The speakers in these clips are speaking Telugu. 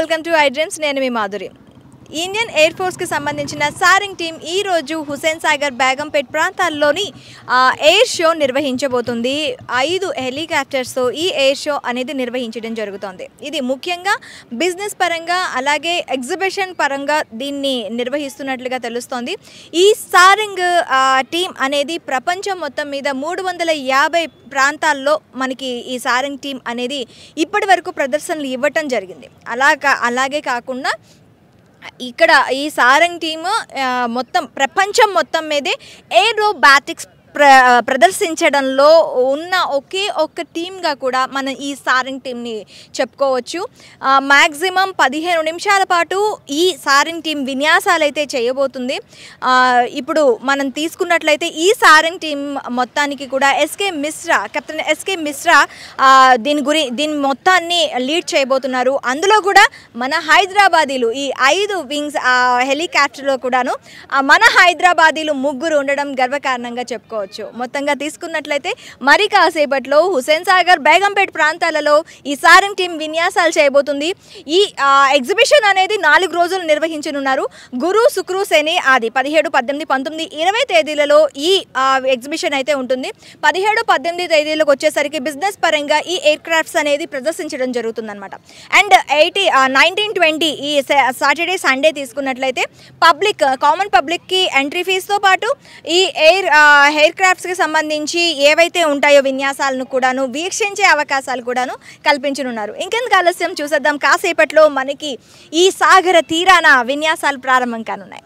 వెల్కమ్ టు ఐ డ్రీమ్స్ నేను మీ మాధురి ఇండియన్ ఎయిర్ ఫోర్స్కి సంబంధించిన సారింగ్ టీం ఈ రోజు హుసేన్ సాగర్ బేగంపేట్ ప్రాంతాల్లోని ఆ, ఎయిర్ షో నిర్వహించబోతుంది ఐదు హెలికాప్టర్స్తో ఈ ఎయిర్ షో అనేది నిర్వహించడం జరుగుతోంది ఇది ముఖ్యంగా బిజినెస్ పరంగా అలాగే ఎగ్జిబిషన్ పరంగా దీన్ని నిర్వహిస్తున్నట్లుగా తెలుస్తోంది ఈ సారింగ్ ఆ, టీం అనేది ప్రపంచం మొత్తం మీద మూడు వందల యాభై ప్రాంతాల్లో మనకి ఈ సారింగ్ టీం అనేది ఇప్పటి వరకు ప్రదర్శనలు ఇవ్వటం జరిగింది అలా కా- అలాగే కాకుండా ఇక్కడ ఈ సారంగ్ టీము ఆ, మొత్తం ప్రపంచం మొత్తం మీదే ఏరోబాటిక్స్ ప్ర ప్రదర్శించడంలో ఉన్న ఒకే ఒక్క టీమ్గా కూడా మనం ఈ సారింగ్ టీంని చెప్పుకోవచ్చు మ్యాక్సిమం పదిహేను నిమిషాల పాటు ఈ సారింగ్ టీం విన్యాసాలు అయితే చేయబోతుంది ఆ, ఇప్పుడు మనం తీసుకున్నట్లయితే ఈ సారింగ్ టీం మొత్తానికి కూడా S K Mishra captain S K Mishra ఆ, దీని గురి దీని మొత్తాన్ని లీడ్ చేయబోతున్నారు అందులో కూడా మన హైదరాబాదీలు ఈ ఐదు వింగ్స్ హెలికాప్టర్లో కూడాను ఆ, మన హైదరాబాదీలు ముగ్గురు ఉండడం గర్వకారణంగా చెప్పుకోవచ్చు మొత్తంగా తీసుకున్నట్లయితే మరి కాసేపట్లో హుసేన్ సాగర్ బేగంపేట్ ప్రాంతాలలో ఈ సారం టీం విన్యాసాలు చేయబోతుంది ఈ ఆ, ఎగ్జిబిషన్ అనేది నాలుగు రోజులు నిర్వహించనున్నారు గురు శుక్రు శని ఆది పదిహేడు పద్దెనిమిది పంతొమ్మిది ఇరవై తేదీలలో ఈ ఆ, ఎగ్జిబిషన్ అయితే ఉంటుంది పదిహేడు పద్దెనిమిది తేదీలకు వచ్చేసరికి బిజినెస్ పరంగా ఈ ఎయిర్ క్రాఫ్ట్స్ అనేది ప్రదర్శించడం జరుగుతుందన్నమాట అండ్ ఎయిటీ నైన్టీన్ ట్వంటీ ఈ సాటర్డే సండే తీసుకున్నట్లయితే పబ్లిక్ కామన్ పబ్లిక్కి ఎంట్రీ ఫీజుతో పాటు ఈ ఎయిర్ హెయిర్ క్రాఫ్ట్స్కి సంబంధించి ఏవైతే ఉంటాయో విన్యాసాలను కూడాను వీక్షించే అవకాశాలు కూడాను కల్పించనున్నారు ఇంకెందుకు ఆలస్యం చూసేద్దాం కాసేపట్లో మనకి ఈ సాగర తీరాన విన్యాసాలు ప్రారంభం కానున్నాయి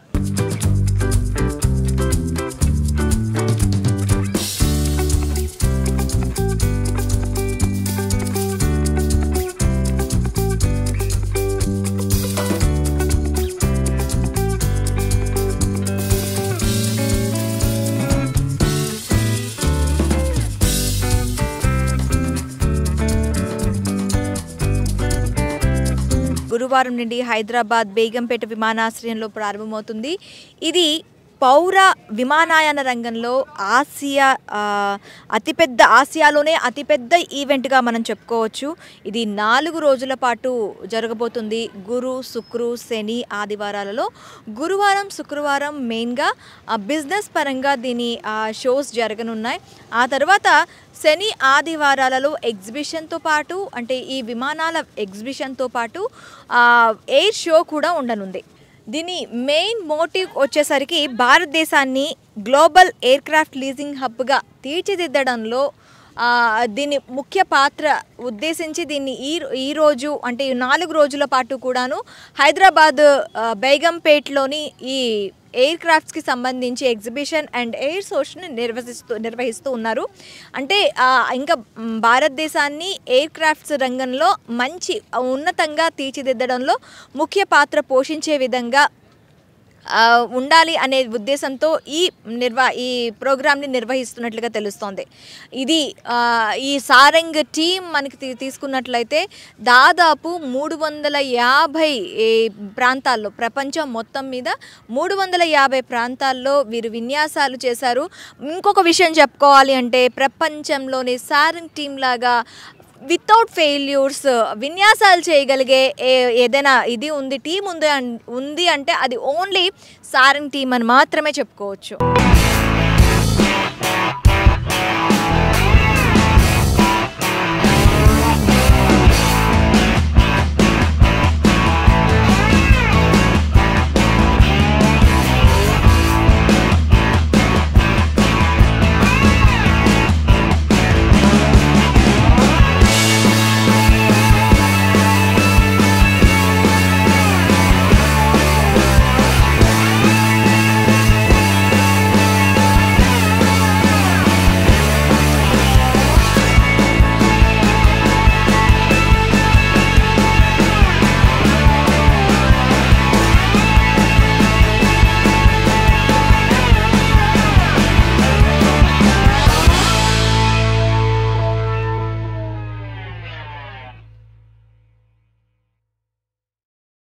గురువారం నుండి హైదరాబాద్ బేగంపేట విమానాశ్రయంలో ప్రారంభమవుతుంది ఇది పౌర విమానయాన రంగంలో ఆసియా ఆ, అతిపెద్ద ఆసియాలోనే అతిపెద్ద ఈవెంట్గా మనం చెప్పుకోవచ్చు ఇది నాలుగు రోజుల పాటు జరగబోతుంది గురు శుక్రు శని ఆదివారాలలో గురువారం శుక్రవారం మెయిన్గా బిజినెస్ పరంగా దీని ఆ, షోస్ జరగనున్నాయి ఆ తర్వాత శని ఆదివారాలలో ఎగ్జిబిషన్తో పాటు అంటే ఈ విమానాల ఎగ్జిబిషన్తో పాటు ఆ, ఎయిర్ షో కూడా ఉండనుంది దీని మెయిన్ మోటివ్ వచ్చేసరికి భారతదేశాన్ని గ్లోబల్ ఎయిర్ క్రాఫ్ట్ లీజింగ్ హబ్గా తీర్చిదిద్దడంలో ఆ, దీని ముఖ్య పాత్ర ఉద్దేశించి దీన్ని ఈ ఈరోజు అంటే ఈ నాలుగు రోజుల పాటు కూడాను హైదరాబాద్ ఆ, బేగంపేట్లోని ఈ ఎయిర్ క్రాఫ్ట్స్కి సంబంధించి ఎగ్జిబిషన్ అండ్ ఎయిర్ షోస్ని నిర్వహిస్తూ నిర్వహిస్తూ ఉన్నారు అంటే ఆ, ఇంకా మ్, భారతదేశాన్ని ఎయిర్ క్రాఫ్ట్స్ రంగంలో మంచి ఉన్నతంగా తీర్చిదిద్దడంలో ముఖ్య పాత్ర పోషించే విధంగా ఆ, ఉండాలి అనే ఉద్దేశంతో ఈ నిర్వా ఈ ప్రోగ్రామ్ని నిర్వహిస్తున్నట్లుగా తెలుస్తోంది ఇది ఆ, ఈ సారంగ్ టీం మనకి తీ- తీసుకున్నట్లయితే దాదాపు మూడు వందల యాభై ఏ, ప్రాంతాల్లో ప్రపంచం మొత్తం మీద మూడు వందల యాభై ప్రాంతాల్లో వీరు విన్యాసాలు చేశారు ఇంకొక విషయం చెప్పుకోవాలి అంటే ప్రపంచంలోని సారంగ్ టీం లాగా వితౌట్ ఫెయిల్యూర్స్ విన్యాసాలు చేయగలిగే ఏ- ఏదైనా ఇది ఉంది టీం ఉంది అన్- ఉంది అంటే అది ఓన్లీ సారంగ్ టీం అని మాత్రమే చెప్పుకోవచ్చు